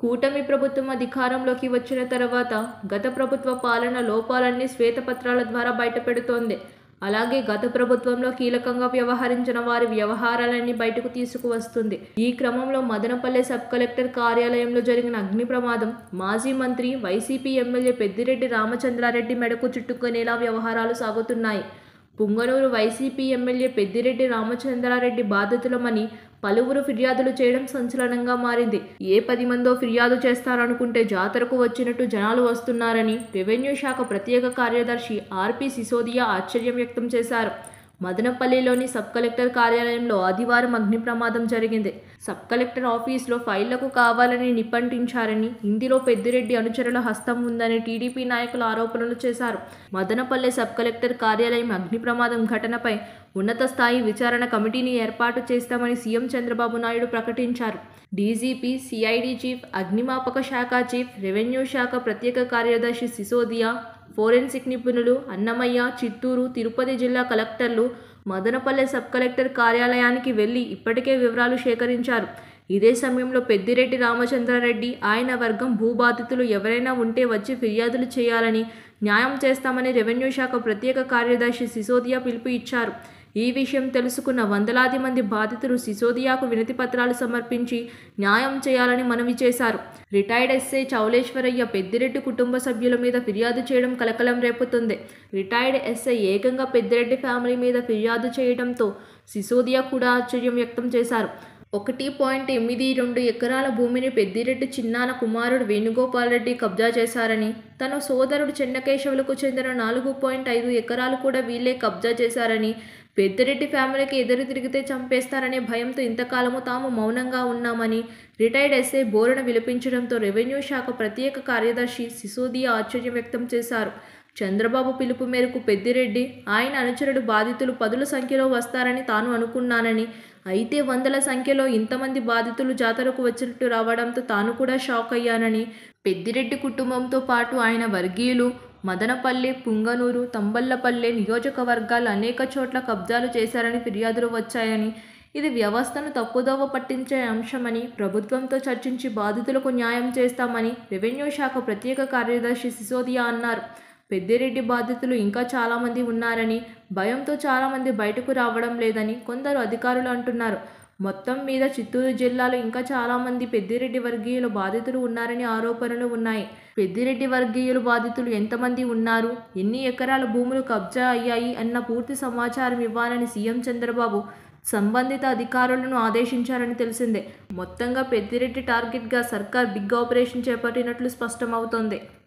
కూటమి ప్రభుత్వం అధికారంలోకి వచ్చిన తర్వాత గత ప్రభుత్వ పాలన లోపాలన్నీ శ్వేతపత్రాల ద్వారా బయటపెడుతోంది అలాగే గత ప్రభుత్వంలో కీలకంగా వ్యవహరించిన వారి వ్యవహారాలన్నీ బయటకు తీసుకువస్తుంది ఈ క్రమంలో మదనపల్లె సబ్ కలెక్టర్ కార్యాలయంలో జరిగిన అగ్ని ప్రమాదం మాజీ మంత్రి వైసీపీ ఎమ్మెల్యే పెద్దిరెడ్డి రామచంద్రారెడ్డి మెడకు చుట్టుకునేలా వ్యవహారాలు సాగుతున్నాయి పుంగనూరు వైసీపీ ఎమ్మెల్యే పెద్దిరెడ్డి రామచంద్రారెడ్డి బాధితులమని పలువురు ఫిర్యాదులు చేయడం సంచలనంగా మారింది ఏ పది మందో ఫిర్యాదు చేస్తారనుకుంటే జాతరకు వచ్చినట్టు జనాలు వస్తున్నారని రెవెన్యూ శాఖ ప్రత్యేక కార్యదర్శి ఆర్పి సిసోదియా ఆశ్చర్యం వ్యక్తం చేశారు మదనపల్లిలోని సబ్ కలెక్టర్ కార్యాలయంలో ఆదివారం అగ్ని ప్రమాదం జరిగింది సబ్ కలెక్టర్ ఆఫీసులో ఫైళ్లకు కావాలని నిప్పంటించారని ఇందులో పెద్దిరెడ్డి అనుచరుల హస్తం ఉందని టీడీపీ నాయకులు ఆరోపణలు చేశారు మదనపల్లె సబ్ కలెక్టర్ కార్యాలయం అగ్ని ప్రమాదం ఘటనపై ఉన్నత స్థాయి విచారణ కమిటీని ఏర్పాటు చేస్తామని సీఎం చంద్రబాబు నాయుడు ప్రకటించారు డీజీపీ సిఐడి చీఫ్ అగ్నిమాపక శాఖ చీఫ్ రెవెన్యూ శాఖ ప్రత్యేక కార్యదర్శి సిసోదియా ఫోరెన్సిక్ నిపుణులు అన్నమయ్య చిత్తూరు తిరుపతి జిల్లా కలెక్టర్లు మదనపల్లె సబ్ కలెక్టర్ కార్యాలయానికి వెళ్లి ఇప్పటికే వివరాలు సేకరించారు ఇదే సమయంలో పెద్దిరెడ్డి రామచంద్రారెడ్డి ఆయన వర్గం భూబాధితులు ఎవరైనా ఉంటే వచ్చి ఫిర్యాదులు చేయాలని న్యాయం చేస్తామని రెవెన్యూ శాఖ ప్రత్యేక కార్యదర్శి సిసోదియా పిలుపు ఇచ్చారు ఈ విషయం తెలుసుకున్న వందలాది మంది బాధితులు సిసోదియాకు వినతి పత్రాలు సమర్పించి న్యాయం చేయాలని మనవి చేశారు రిటైర్డ్ ఎస్ఐ చౌలేశ్వరయ్య పెద్దిరెడ్డి కుటుంబ సభ్యుల మీద ఫిర్యాదు చేయడం కలకలం రేపుతుంది రిటైర్డ్ ఎస్ఐ ఏకంగా పెద్దిరెడ్డి ఫ్యామిలీ మీద ఫిర్యాదు చేయడంతో సిసోదియా కూడా ఆశ్చర్యం వ్యక్తం చేశారు ఒకటి పాయింట్ ఎనిమిది రెండు ఎకరాల భూమిని పెద్దిరెడ్డి చిన్నాన కుమారుడు వేణుగోపాల్ రెడ్డి కబ్జా చేశారని తన సోదరుడు చెన్నకేశవులకు చెందిన నాలుగు పాయింట్ ఐదు ఎకరాలు కూడా వీళ్ళే కబ్జా చేశారని పెద్దిరెడ్డి ఫ్యామిలీకి ఎదురు తిరిగితే చంపేస్తారనే భయంతో ఇంతకాలము తాము మౌనంగా ఉన్నామని రిటైర్డ్ ఎస్ఐ బోరున విలపించడంతో రెవెన్యూ శాఖ ప్రత్యేక కార్యదర్శి సిసోదియా ఆశ్చర్యం వ్యక్తం చేశారు చంద్రబాబు పిలుపు మేరకు పెద్దిరెడ్డి ఆయన అనుచరుడు బాధితులు పదుల సంఖ్యలో వస్తారని తాను అనుకున్నానని అయితే వందల సంఖ్యలో ఇంతమంది బాధితులు జాతరకు వచ్చినట్టు రావడంతో తాను కూడా షాక్ అయ్యానని పెద్దిరెడ్డి కుటుంబంతో పాటు ఆయన వర్గీయులు మదనపల్లి పుంగనూరు తంబల్లపల్లె నియోజకవర్గాలు అనేక చోట్ల కబ్జాలు చేశారని ఫిర్యాదులు వచ్చాయని ఇది వ్యవస్థను తప్పుదోవ పట్టించే అంశమని ప్రభుత్వంతో చర్చించి బాధితులకు న్యాయం చేస్తామని రెవెన్యూ శాఖ ప్రత్యేక కార్యదర్శి సిసోదియా అన్నారు పెద్దిరెడ్డి బాధితులు ఇంకా చాలామంది ఉన్నారని భయంతో చాలామంది బయటకు రావడం లేదని కొందరు అధికారులు అంటున్నారు మొత్తం మీద చిత్తూరు జిల్లాలో ఇంకా చాలామంది పెద్దిరెడ్డి వర్గీయులు బాధితులు ఉన్నారని ఆరోపణలు ఉన్నాయి పెద్దిరెడ్డి వర్గీయులు బాధితులు ఎంతమంది ఉన్నారు ఎన్ని ఎకరాల భూములు కబ్జా అయ్యాయి అన్న పూర్తి సమాచారం ఇవ్వాలని సీఎం చంద్రబాబు సంబంధిత అధికారులను ఆదేశించారని తెలిసిందే మొత్తంగా పెద్దిరెడ్డి టార్గెట్గా సర్కార్ బిగ్ ఆపరేషన్ చేపట్టినట్లు స్పష్టమవుతోంది